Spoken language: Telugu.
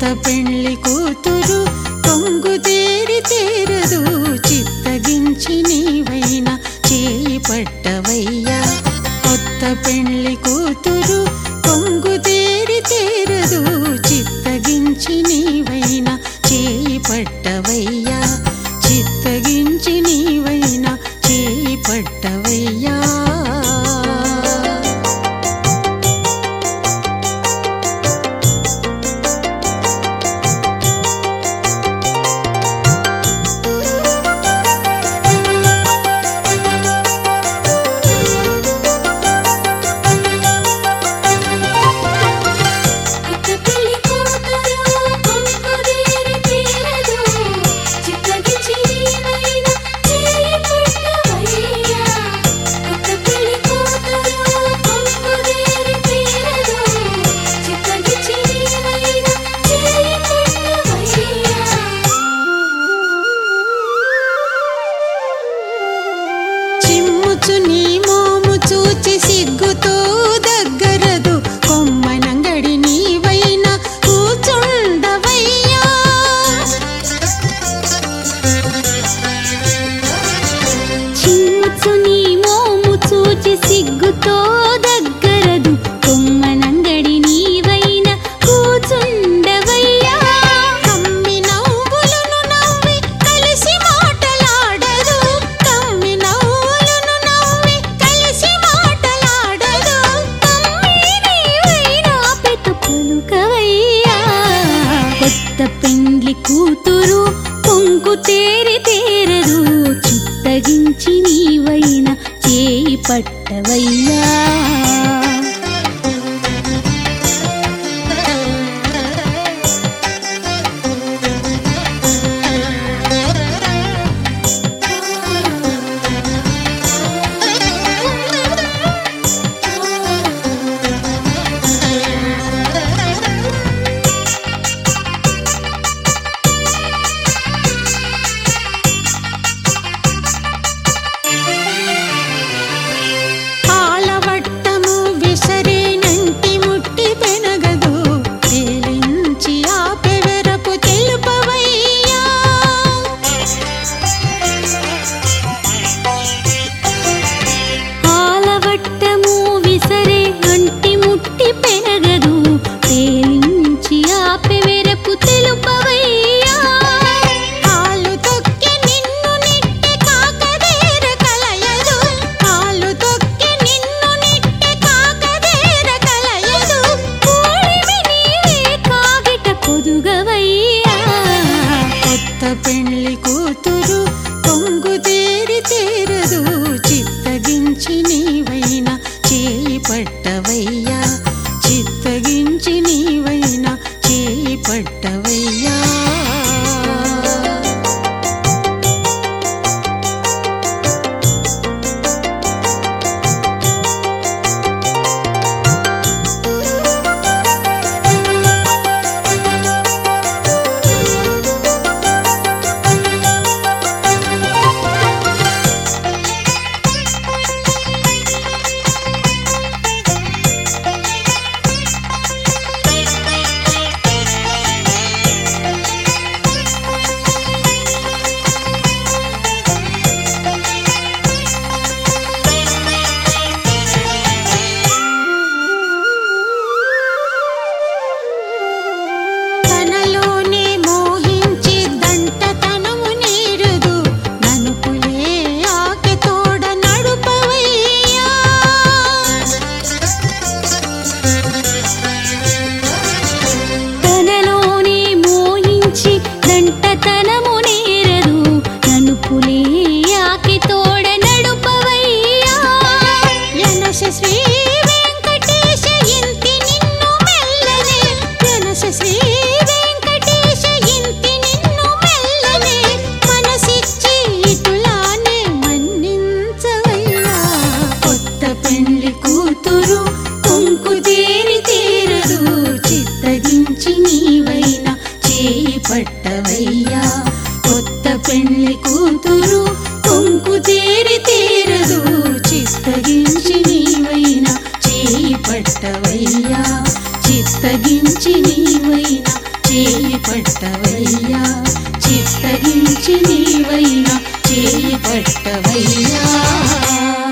పెండ్లి కూతురు పొంగు తేరి తేరదు చిత్తగించి నీవైనా చేయి పట్టవయ్యా కొత్త పెండ్లి కూతురు పొంగు తేరి తేరదు చిత్తగించి నీవైనా చేయి పట్టవయ్యా చిత్తగించి నీవైనా చేయి పట్టవయ్యా కొత్త పెళ్లి కూతురు పొంగుదేరి తీరదు చిత్తగించి నీవైనా చేయి పట్టవయ్యా కొత్త పెళ్లి కూతురు పొంగుదేరి తీరదు చిత్తగించి నీవైనా చేయి పట్టవయ్యా చిమ్ముచు నీ మోము చూచి సిగ్గుతో దగ్గరదు కొమ్మనంగడి నీవైనా కూచుండవయ్యా చిన్నుచు నీ మోము చూచి సిగ్గుతో దగ్గరదు కొమ్మనంగడి నీవైన కూచుండవయ్యా కమ్మి నవ్వులను నవ్వి కలిసి మాటలాడదు కమ్మి నవ్వులను నవ్వి కలిసి మాటలాడదు తమ్మి నీవైనా పెద్ద పలుకవయ్యా కొత్త పెండ్లి కూతురు పొంగు తేరి తేరదు చిత్తగించి నీవైన చేయి పట్టవయ్యా ఆలవట్టము విసరేనంటి ముట్టి పెనగదు తేలించి ఆపెవరపు తెలుపవయ్యా ఆలవట్టము విసరే అంటి ముట్టి పెరగదు తేలించి ఆపె వెరపు తెలుపవయ్యా కాలు తొక్కి నిన్ను నెట్టి కాకదేర కలయదు కాలు తొక్కి నిన్ను నెట్టి కాకదేర కలయదు కోడిమి నీవే కాగిట పొదుగవయ్యా కొత్త పెండ్లి కూతురు పొంగు తేరి తేరదు చిత్తగించి నీవైనా చేయి పట్టవయ్యా చిత్తగించి నీవైనా చేయి పట్టవయ్యా తనలోనే మోహించి దంటతనము నీరుదు ననుపులే ఆకె తోడ నడుపవయ్యా తనలోనే మోహించి దంటతనము నేరదు ననుపులే ఆకి తోడ నడుపవయ్యా యనస శ్రీ వెంకటేశ ఇంతి నిన్ను మెల్లనే యనస శ్రీ వెంకటేశ ఇంతి నిన్ను మెల్లనే మనసిచ్చి ఇటులానే మన్నించవయ్యా కొత్త పెండ్లి కూతురు కుంకు తేరి తీరదు చిత్తగించి నీవైనా చేయి పట్టవయ్యా కొత్త పెండ్లి కూతురు కొంకు తేరి తీరదు చిత్తగించి నీవైనా చేయి పట్టవయ్యా చిత్తగించి నీవైనా చేయి పట్టవయ్యా చిత్తగించి నీవైనా చేయి పట్టవయ్యా